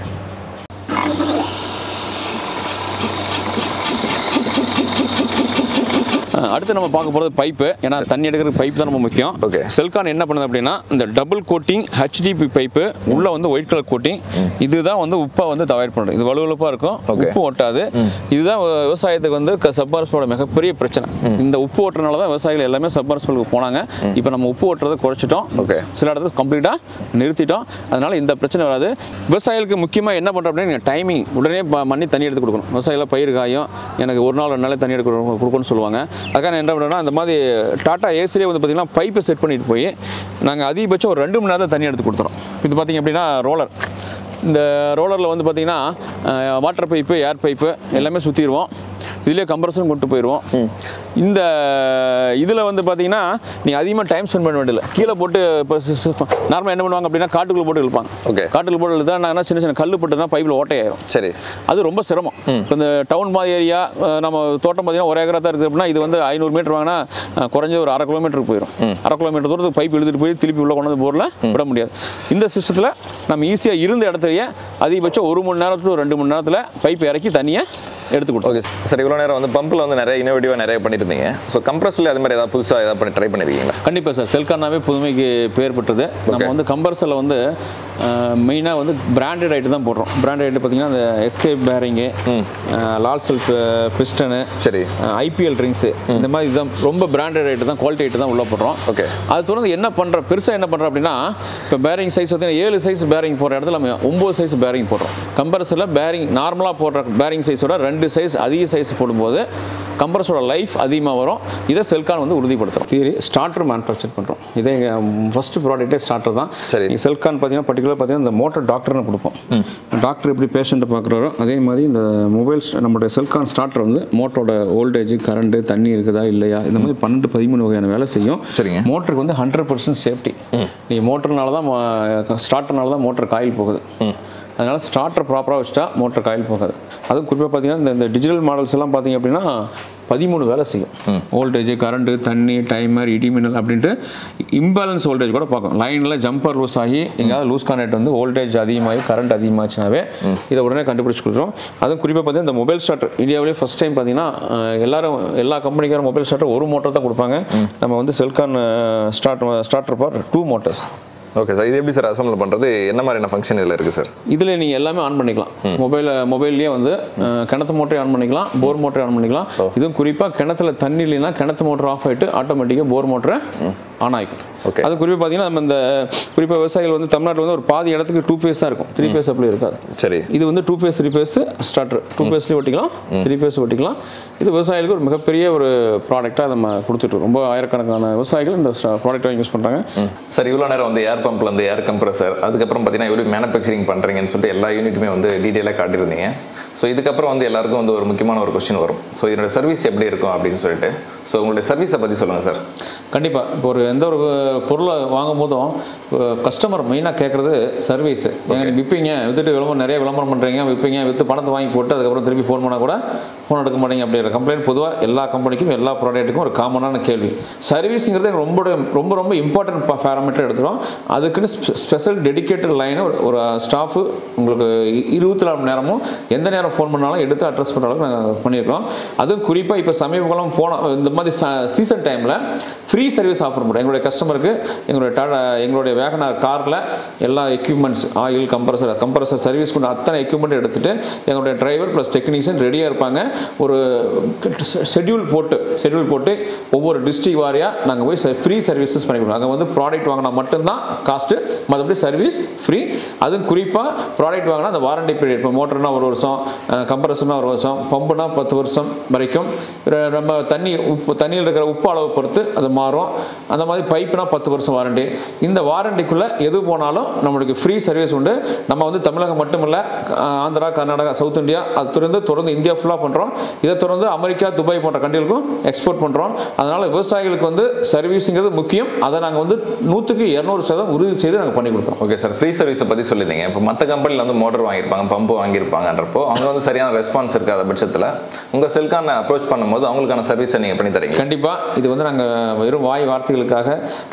அஹ் அடுத்து நம்ம பார்க்க போகிறது பைப்பு ஏன்னா தண்ணி எடுக்கிறதுக்கு பைப் தான் ரொம்ப முக்கியம் Okay. செல்கான் என்ன பண்ணுது அப்படின்னா இந்த டபுள் கோட்டிங் ஹெச்டிபி பைப்பு உள்ள வந்து ஒயிட் கலர் கோட்டிங் இதுதான் வந்து உப்பை வந்து தயார் பண்ணுறது இது வலுவலுப்பாக இருக்கும் Okay. உப்பு ஒட்டாது இதுதான் விவ- விவசாயத்துக்கு வந்து சப்பார்ஸோட மிகப்பெரிய பிரச்சனை இந்த உப்பு ஓட்டுறதுனால தான் விவசாயிகள் எல்லாமே சப்பார்ஸ்களுக்கு போனாங்க இப்போ நம்ம உப்பு ஓட்டுறதை குறைச்சிட்டோம் Okay. சில இடத்துல கம்ப்ளீட்டாக நிறுத்திட்டோம் அதனால இந்த பிரச்சனை வராது விவசாயிகளுக்கு முக்கியமாக என்ன பண்ணுறோம் அப்படின்னா நீங்கள் டைமிங் உடனே ப- மண்ணி தண்ணி எடுத்து கொடுக்கணும் விவசாயிகள் பயிர் காயும் எனக்கு ஒரு நாள் ரெண்டு நாளே தண்ணி எடுக்க கொடுக்கணும்னு சொல்லுவாங்க அதுக்காக நான் என்ன பண்ணுறேன்னா இந்த மாதிரி டாட்டா ஏசிலே வந்து பார்த்திங்கன்னா பைப்பை செட் பண்ணிட்டு போய் நாங்கள் அதிகபட்சம் ஒரு ரெண்டு மணி நேரம் தண்ணி எடுத்து கொடுத்துறோம் இது பார்த்திங்க அப்படின்னா ரோலர் இந்த ரோலரில் வந்து பார்த்திங்கன்னா வாட்டர் பைப்பு ஏர் பைப்பு எல்லாமே சுற்றிடுவோம் இதுலேயே கம்ப்ரஸரும் கொண்டு போயிடுவோம் இந்த இதில் வந்து பார்த்தீங்கன்னா நீ அதிகமாக டைம் ஸ்பெண்ட் பண்ண வேண்டியதில்லை கீழே போட்டு இப்போ நார்மலாக என்ன பண்ணுவாங்க அப்படின்னா காட்டுக்குள்ளே போட்டு இழுப்பாங்க Okay. காட்டுக்குள்ள போட்டு இழுத்தா சின்ன சின்ன கல் போட்டுனா பைப்பில் ஓட்டையாயிரும் சரி அது ரொம்ப சிரமம் இப்போ இந்த டவுன் மாதிரி ஏரியா நம்ம தோட்டம் பார்த்தீங்கன்னா ஒரு ஏக்கரா தான் இருக்குது அப்படின்னா இது வந்து ஐநூறு மீட்டர் வாங்கினா அஹ், குறைஞ்சது ஒரு அரை கிலோமீட்டருக்கு போயிடும் அரை கிலோமீட்டர் தூரத்துக்கு பைப் இழுத்துட்டு போய் திருப்பி உள்ள கொண்டு வந்து போரில் விட முடியாது இந்த சிஸ்டத்தில் நம்ம ஈஸியாக இருந்த இடத்துலயே அதிகபட்சம் ஒரு மணி நேரத்துல ரெண்டு மணி நேரத்தில் பைப் இறக்கி தண்ணியை எடுத்து கொடுத்தோம் ஓகே சார் இவ்வளோ நேரம் வந்து பம்பில் வந்து நிறைய இனோவேட்டிவாக நிறைய பண்ணிட்டு இருந்தீங்க ஸோ கம்ப்ரஸில் அது மாதிரி ஏதாவது புதுசாக ஏதாவது பண்ணி ட்ரை பண்ணியிருக்கீங்களா கண்டிப்பாக சார் செல்கானாவே புதுமைக்கு பேர் பெற்றது நம்ம வந்து கம்பர்ஸில் வந்து மெயினாக வந்து பிராண்டட் ஐட்டு தான் போடுறோம் பிராண்டட் ஐட்டு பார்த்தீங்கன்னா அந்த எஸ்கேப் பேரிங்கு லால் செல்ஃப் பிஸ்டனு சரி ஐபிஎல் ட்ரிங்க்ஸு இந்த மாதிரி இதுதான் ரொம்ப பிராண்டட் ஐட்டு தான் குவாலிட்டி ஐட்டு தான் உள்ளே போடுறோம் Okay. அது தொடர்ந்து என்ன பண்ணுற பெருசாக என்ன பண்ணுறோம் அப்படின்னா இப்போ பேரிங் சைஸ் பார்த்தீங்கன்னா ஏழு சைஸ் பேரிங் போடுற இடத்துல நம்ம ஒம்பது சைஸ் பேரிங் போடுறோம் கம்பரஸில் பேரிங் நார்மலாக போடுற பேரிங் சைஸோட ரெண்டு சைஸ் அதிக சைஸ் போடும்போது கம்பரஸோட லைஃப் அதிகமாக வரும் இதை செல்கான் வந்து உறுதிப்படுத்துகிறோம் தியரி ஸ்டார்டர் மேனுஃபேக்சர் பண்ணுறோம் இதே ஃபஸ்ட்டு ப்ராடக்ட்டே ஸ்டார்டர் தான் சரி. நீங்க செல்கான் பார்த்தீங்கன்னா பர்டிகுலர் பார்த்தீங்கன்னா இந்த மோட்டர் டாக்டர்னு கொடுப்போம் டாக்டர் எப்படி பேஷண்ட்டை பார்க்குறாரோ அதே மாதிரி இந்த மொபைல்ஸ் நம்மளுடைய செல்கான் ஸ்டார்டர் வந்து மோட்டரோட வோல்டேஜ் கரண்ட்டு தண்ணி இருக்குதா இல்லையா இந்த மாதிரி பன்னெண்டு பதிமூணு வகையான வேலை செய்யும் சரிங்க. மோட்டருக்கு வந்து ஹண்ட்ரட் பர்சன்ட் சேஃப்டி நீ மோட்டர்னால தான் ஸ்டார்டர்னால தான் மோட்டர் காயில் போகுது அதனால் ஸ்டார்டர் ப்ராப்பராக வச்சுட்டா மோட்டர் காயில் போகாது அதுவும் குறிப்பாக பார்த்தீங்கன்னா இந்த இந்த டிஜிட்டல் மாடல்ஸ் எல்லாம் பார்த்தீங்க அப்படின்னா பதிமூணு வேலை செய்யும் வோல்டேஜ் கரண்ட்டு தண்ணி டைமர் இடிமின்னல் அப்படின்ட்டு இம்பேலன்ஸ் வோல்டேஜ் கூட பார்க்கும் லைனில் ஜம்பர் லூஸ் ஆகி எங்கேயாவது லூஸ் கான்டெக்ட் வந்து வோல்டேஜ் அதிகமாகி கரண்ட் அதிகமாச்சுனாவே இதை உடனே கண்டுபிடிச்சு கொடுத்துரும் அதுவும் குறிப்பாக பார்த்தீங்கன்னா இந்த மொபைல் ஸ்டார்டர் இந்தியாவிலே ஃபஸ்ட் டைம் பார்த்தீங்கன்னா அஹ், எல்லாரும் எல்லா கம்பெனிக்காரும் மொபைல் ஸ்டார்டர் ஒரு மோட்டர் தான் கொடுப்பாங்க நம்ம வந்து Selcon start starter for two motors okay sir இது எப்படி சார் அசம்பிள் பண்ணுறது என்ன மாதிரியான ஃபங்க்ஷன் இதில் இருக்குது சார் இதில் நீங்கள் எல்லாமே ஆன் பண்ணிக்கலாம் மொபைல் மொபைல்லேயே வந்து அஹ், கிணத்து மோட்டரை ஆன் பண்ணிக்கலாம் போர் மோட்டரை ஆன் பண்ணிக்கலாம் இதுவும் குறிப்பாக கிணத்துல தண்ணி இல்லைன்னா கிணத்து மோட்டர் ஆஃப் ஆகிட்டு ஆட்டோமேட்டிக்காக போர் மோட்டரை ஆன் ஆகிக்கும் Okay. அது குறிப்பாக பார்த்தீங்கன்னா நம்ம இந்த குறிப்பாக விவசாயிகள் வந்து தமிழ்நாட்டில் வந்து ஒரு பாதி இடத்துக்கு டூ ஃபேஸ் தான் இருக்கும் த்ரீ ஃபேஸ் அப்படி இருக்காது சரி இது வந்து two phase three phase starter two ஃபேஸ்லேயும் ஒட்டிக்கலாம் த்ரீ ஃபேஸ் ஒட்டிக்கலாம் இது விவசாயிகளுக்கு ஒரு மிகப்பெரிய ஒரு ப்ராடக்டாக நம்ம கொடுத்துட்டு ரொம்ப ஆயிரக்கணக்கான விவசாயிகள் இந்த ப்ராடக்டாக யூஸ் பண்ணுறாங்க சார் இவ்வளோ நேரம் வந்து ஏர் பம்ப்ல இருந்து ஏர் கம்ப்ரஸர் அதுக்கப்புறம் பார்த்தீங்கன்னா எப்படி மேனுஃபேக்சரிங் பண்ணுறீங்கன்னு சொல்லிட்டு எல்லா யூனிட்டுமே வந்து டீட்டெயிலாக காட்டியிருந்தீங்க ஸோ இதுக்கப்புறம் வந்து எல்லாருக்கும் வந்து ஒரு முக்கியமான ஒரு கொஸ்டின் வரும் ஸோ இதோட சர்வீஸ் எப்படி இருக்கும் அப்படின்னு சொல்லிட்டு ஸோ உங்களுடைய சர்வீஸை பற்றி சொல்லுங்கள் சார் கண்டிப்பாக இப்போ ஒரு எந்த ஒரு பொருளை வாங்கும் போதும் கஸ்டமர் மெயினாக கேட்குறது சர்வீஸ் எங்க விற்பீங்க வித்துட்டு விளம்பரம் நிறைய விளம்பரம் பண்ணுறீங்க விற்பீங்க விற்று பணத்தை வாங்கி போட்டு அதுக்கப்புறம் திருப்பி ஃபோன் பண்ணால் கூட ஃபோன் எடுக்க மாட்டீங்க அப்படிங்கிற கம்ப்ளைண்ட் பொதுவாக எல்லா கம்பெனிக்கும் எல்லா ப்ராடக்ட்டுக்கும் ஒரு காமனான கேள்வி சர்வீஸுங்கிறது ரொம்ப ரொம்ப ரொம்ப இம்பார்ட்டன்ட் பேராமீட்டர் எடுத்துகிறோம் அதுக்குன்னு ஸ்பெஷல் டெடிகேட்டட் லைனை ஒரு ஸ்டாஃபு உங்களுக்கு இ- இருபத்தி நாலு மணி நேரமும் எந்த நேரம் ஃபோன் பண்ணாலும் எடுத்து அட்ரஸ் பண்ணுற அளவுக்கு நாங்கள் பண்ணியிருக்கோம் அதுவும் குறிப்பாக இப்போ சமீப காலம் போன இந்த மாதிரி சீசன் டைமில் ஃப்ரீ சர்வீஸ் ஆஃபர் பண்ணுறோம் எங்களுடைய கஸ்டமருக்கு எங்களுடைய டாடா எங்களுடைய வேகனார் காரில் எல்லா equipments oil compressor compressor service கொண்டு அத்தனை எக்யூப்மெண்ட் எடுத்துகிட்டு எங்களுடைய டிரைவர் ப்ளஸ் டெக்னீஷியன் ரெடியாக இருப்பாங்க ஒரு ஷெட்யூல் போட்டு ஷெட்யூல் போட்டு ஒவ்வொரு டிஸ்ட்ரிக் வாரியாக நாங்கள் போய் ஃப்ரீ சர்வீசஸ் பண்ணி கொடுப்போம் அங்கே வந்து ப்ராடக்ட் வாங்கினா மட்டும்தான் காஸ்ட்டு மற்றபடி சர்வீஸ் ஃப்ரீ அதுவும் குறிப்பாக ப்ராடக்ட் வாங்கினா அந்த வாரண்டி பீரியட் இப்போ மோட்டர்னா ஒரு வருஷம் கம்ப்ரஸர்னா ஒரு வருஷம் பம்புனா பத்து வருஷம் வரைக்கும் ர- நம்ம தண்ணி உப்பு தண்ணியில் இருக்கிற உப்பு அளவு பொறுத்து அது மாறும் அந்த மாதிரி பைப்புனா பத்து வருஷம் வாரண்டி இந்த வாரண்டிக்குள்ளே எது போனாலும் நம்மளுக்கு ஃப்ரீ சர்வீஸ் உண்டு நம்ம வந்து தமிழகம் மட்டுமில்ல அஹ், ஆந்திரா கர்நாடகா சவுத் இந்தியா அது தொடர்ந்து தொடர்ந்து இந்தியா ஃபுல்லாக பண்ணுறோம் இதை தொடர்ந்து அமெரிக்கா துபாய் போன்ற கண்ட்ரிகளுக்கும் எக்ஸ்போர்ட் பண்ணுறோம் அதனால் விவசாயிகளுக்கு வந்து சர்வீஸுங்கிறது முக்கியம் அதை நாங்கள் வந்து நூற்றுக்கு இரநூறு சதவீதம் உறுதி செய்து நாங்கள் பண்ணி கொடுக்குறோம் ஓகே சார் ஃப்ரீ சர்வீஸை பற்றி சொல்லியிருந்தீங்க இப்போ மற்ற கம்பெனியில் வந்து மோட்டர் வாங்கியிருப்பாங்க பம்பு வாங்கியிருப்பாங்கன்றப்போ அவங்க அங்கே வந்து சரியான ரெஸ்பான்ஸ் இருக்காத பட்சத்தில் உங்கள் செல்கான அப்ரோச் பண்ணும்போது அவங்களுக்கான சர்வீஸை நீங்கள் பண்ணி தரீங்க கண்டிப்பாக இது வந்து நாங்கள் வெறும் வாய் வார்த்தைகளுக்காக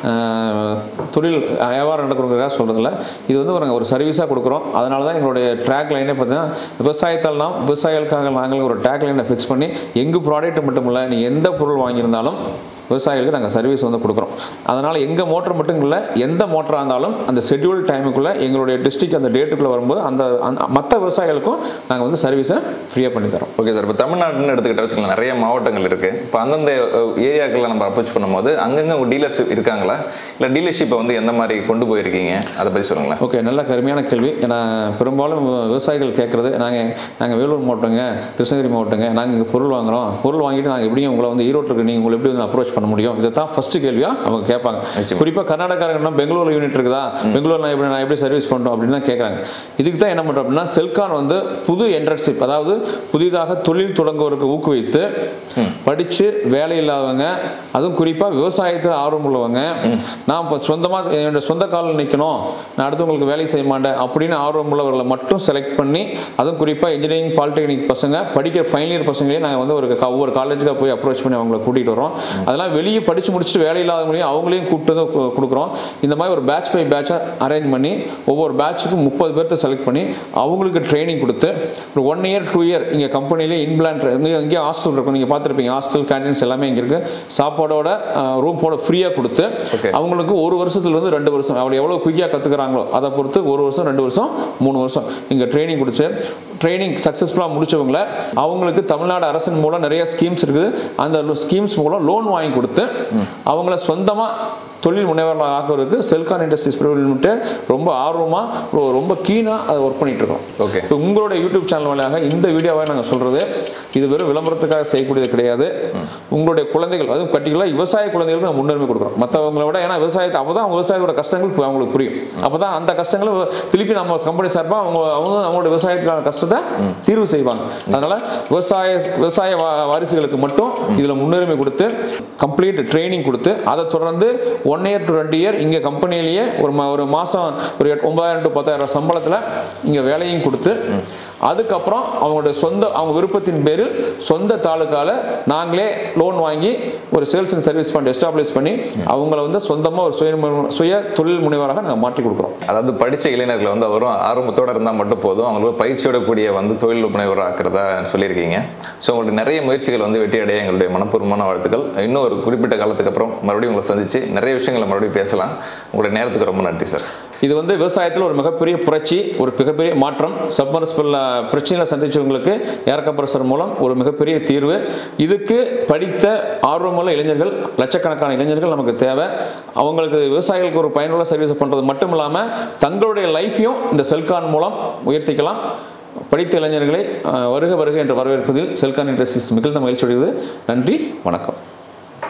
ஆஹ், தொழில் வியாபாரம் நடக்கிறவங்களுக்காக சொல்கிறதில்ல இது வந்து நாங்கள் ஒரு சர்வீஸாக கொடுக்குறோம் அதனால தான் எங்களுடைய ட்ராக் லைனே பார்த்தீங்கன்னா விவசாயத்தால் நாம் விவசாயிகளுக்காக நாங்கள் ஒரு ட்ராக் லைனை ஃபிக்ஸ் பண்ணி எங்கள் ப்ராடக்ட் மட்டும் இல்லை நீங்கள் எந்த பொருள் வாங்கியிருந்தாலும் விவசாயிகளுக்கு நாங்கள் சர்வீஸ் வந்து கொடுக்குறோம் அதனால் எங்கள் மோட்டர் மட்டும் இல்லை எந்த மோட்டராக இருந்தாலும் அந்த ஷெட்யூல் டைமுக்குள்ளே எங்களுடைய டிஸ்ட்ரிக்ட் அந்த டேட்டுக்குள்ளே வரும்போது அந்த மற்ற விவசாயிகளுக்கும் நாங்கள் வந்து சர்வீஸை ஃப்ரீயாக பண்ணி தரோம் ஓகே சார் இப்போ தமிழ்நாடுன்னு எடுத்துக்கிட்ட வச்சுக்கலாம் நிறைய மாவட்டங்கள் இருக்குது இப்போ அந்தந்த ஏரியாக்களில் நம்ம அப்ரோச் பண்ணும்போது அங்கங்கே டீலர்ஸ் இருக்காங்களா இல்லை டீலர்ஷிப்பை வந்து எந்த மாதிரி கொண்டு போயிருக்கீங்க அதை பற்றி சொல்லுங்களேன் ஓகே நல்ல கருமையான கேள்வி ஏன்னா பெரும்பாலும் விவ- விவசாயிகள் கேட்குறது நாங்கள் நாங்கள் வேலூர் மாவட்டங்க கிருஷ்ணகிரி மாவட்டங்க நாங்கள் இங்கே பொருள் வாங்குறோம் பொருள் வாங்கிட்டு நாங்கள் எப்படியும் உங்களை வந்து ஈரோட்டுக்கு நீங்கள் உங்களை எப்படி வந்து அப்ரோச் பண்ண முடியும் இதை தான் ஃபஸ்ட்டு கேள்வியாக அவங்க கேட்பாங்க நிச்சயமா. குறிப்பாக கர்நாடகாரங்கன்னா பெங்களூர் யூனிட் இருக்குதா பெங்களூர் நான் எப்படி நான் எப்படி சர்வீஸ் பண்ணுறோம் அப்படின்னு தான் கேட்குறாங்க இதுக்கு தான் என்ன பண்ணுறோம் அப்படின்னா செல்கான் வந்து புது என்ட்ரன்ஷிப் அதாவது புதிதாக தொழில் தொடங்குவதற்கு ஊக்குவித்து படித்து வேலை இல்லாதவங்க அதுவும் குறிப்பாக விவசாயத்தில் ஆர்வம் உள்ளவங்க நான் இப்போ சொந்தமாக என்னோட சொந்த காலில் நிற்கணும் நான் அடுத்தவங்களுக்கு வேலை செய்ய மாட்டேன் அப்படின்னு ஆர்வம் உள்ளவர்களை மட்டும் செலக்ட் பண்ணி அதுவும் குறிப்பாக இன்ஜினியரிங் பாலிடெக்னிக் பசங்க படிக்கிற ஃபைனல் இயர் பசங்களே நாங்கள் வந்து ஒரு க- ஒவ்வொரு காலேஜுக்காக போய் அப்ரோச் பண்ணி அவங்கள கூட்டிகிட்டு வரோம் அதெல்லாம் வெளியே படித்து முடிச்சுட்டு வேலை இல்லாதவங்களையும் அவங்களையும் கூப்பிட்டு வந்து கு- கொடுக்குறோம் இந்த மாதிரி ஒரு பேட்ச் பை பேட்சாக அரேஞ்ச் பண்ணி ஒவ்வொரு பேட்சுக்கும் முப்பது பேர்த்த செலக்ட் பண்ணி அவங்களுக்கு ட்ரைனிங் கொடுத்து ஒரு ஒன் இயர் டூ இயர் இங்கே கம்பெனிலே இன்பிளான்ட் இங்கே இங்கே ஹாஸ்டல் இருக்கும் நீங்கள் பார்த்துருப்பீங்க ஹாஸ்டல் கேண்டீன்ஸ் எல்லாமே இங்கே இருக்குது சாப்பாடோட ரூமோட ஃப்ரீயாக கொடுத்து Okay. அவங்களுக்கு ஒரு வருஷத்துல இருந்து ரெண்டு வருஷம் அவள் எவ்வளோ குயிக்காக கற்றுக்குறாங்களோ அதை பொறுத்து ஒரு வருஷம் ரெண்டு வருஷம் மூணு வருஷம் இங்கே ட்ரைனிங் கொடுத்து ட்ரைனிங் சக்ஸஸ்ஃபுல்லாக முடிச்சவங்கள அவங்களுக்கு தமிழ்நாடு அரசின் மூலம் நிறைய ஸ்கீம்ஸ் இருக்குது அந்த ஸ்கீம்ஸ் மூலம் லோன் வாங்கி கொடுத்து அவங்கள சொந்தமாக தொழில் முனைவர்களாக ஆக்குறதுக்கு செல்கான் இண்டஸ்ட்ரீஸ் பிரைவேட் லிமிடெட் ரொம்ப ஆர்வமாக ரொம்ப கீனாக அதை ஒர்க் பண்ணிட்டு இருக்கோம் ஓகே இப்போ உங்களுடைய யூடியூப் சேனல் வழியாக இந்த வீடியோவை நாங்கள் சொல்கிறது இது வெறும் விளம்பரத்துக்காக செய்யக்கூடியது கிடையாது உங்களுடைய குழந்தைகள் அதுவும் பர்டிகுலராக விவசாய குழந்தைகளுக்கு நம்ம முன்னுரிமை கொடுக்குறோம் மற்றவங்களை விட ஏன்னா விவசாயத்தை அப்போ தான் விவசாயியோட கஷ்டங்கள் இப்ப அவங்களுக்கு புரியும் அப்போ தான் அந்த கஷ்டங்களை திருப்பி நம்ம கம்பெனி சார்பாக அவங்க அவங்க அவங்களோட விவசாயத்துக்கான கஷ்டத்தை தீர்வு செய்வாங்க அதனால் விவசாய விவசாய வா- வாரிசுகளுக்கு மட்டும் இதில் முன்னுரிமை கொடுத்து கம்ப்ளீட் ட்ரைனிங் கொடுத்து அதை தொடர்ந்து ஒன் இயர் டு ரெண்டு இயர் இங்கே கம்பெனிலேயே ஒரு மா ஒரு மாதம் ஒரு எட்- ஒன்பதாயிரம் டு பத்தாயிரம் சம்பளத்தில் இங்கே வேலையும் கொடுத்து அதுக்கப்புறம் அவங்களுடைய சொந்த அவங்க விருப்பத்தின் பேரில் சொந்த தாலுக்கால நாங்களே லோன் வாங்கி ஒரு sales and service fund establish பண்ணி அவங்கள வந்து சொந்தமாக ஒரு சுய முனை- சுய தொழில் முனைவராக நாங்கள் மாற்றி கொடுக்குறோம் அதாவது படித்த இளைஞர்கள் வந்து வரும் ஆர்வத்தோட இருந்தால் மட்டும் போதும் அவங்களுக்கு பயிற்சியோட கூடிய வந்து தொழில் முனைவர் ஆக்கிறதா சொல்லியிருக்கீங்க ஸோ உங்களுடைய நிறைய முயற்சிகள் வந்து வெற்றி அடைய எங்களுடைய மனப்பூர்வமான வாழ்த்துக்கள் இன்னும் ஒரு குறிப்பிட்ட காலத்துக்கு அப்புறம் மறுபடியும் உங்களை சந்திச்சு நிறைய விஷயங்களை மறுபடியும் பேசலாம் உங்களுடைய நேரத்துக்கு ரொம்ப நன்றி சார் இது வந்து விவசாயத்தில் ஒரு மிகப்பெரிய புரட்சி ஒரு மிகப்பெரிய மாற்றம் சப்மர்சிபிள் பிரச்சனைகளை சந்திச்சவங்களுக்கு ஏர்கப்ரஸர் மூலம் ஒரு மிகப்பெரிய தீர்வு இதுக்கு படித்த ஆர்வமுள்ள இளைஞர்கள் லட்சக்கணக்கான இளைஞர்கள் நமக்கு தேவை அவங்களுக்கு விவசாயிகளுக்கு ஒரு பயனுள்ள சர்வீஸ் பண்ணுறது மட்டும் இல்லாமல் தங்களுடைய லைஃப்பையும் இந்த செல்கான் மூலம் உயர்த்திக்கலாம் படித்த இளைஞர்களை அஹ், வருக வருக என்று வரவேற்பதில் செல்கான் இண்டஸ்ட்ரீஸ் மிகுந்த மகிழ்ச்சி அடைகிறது நன்றி வணக்கம்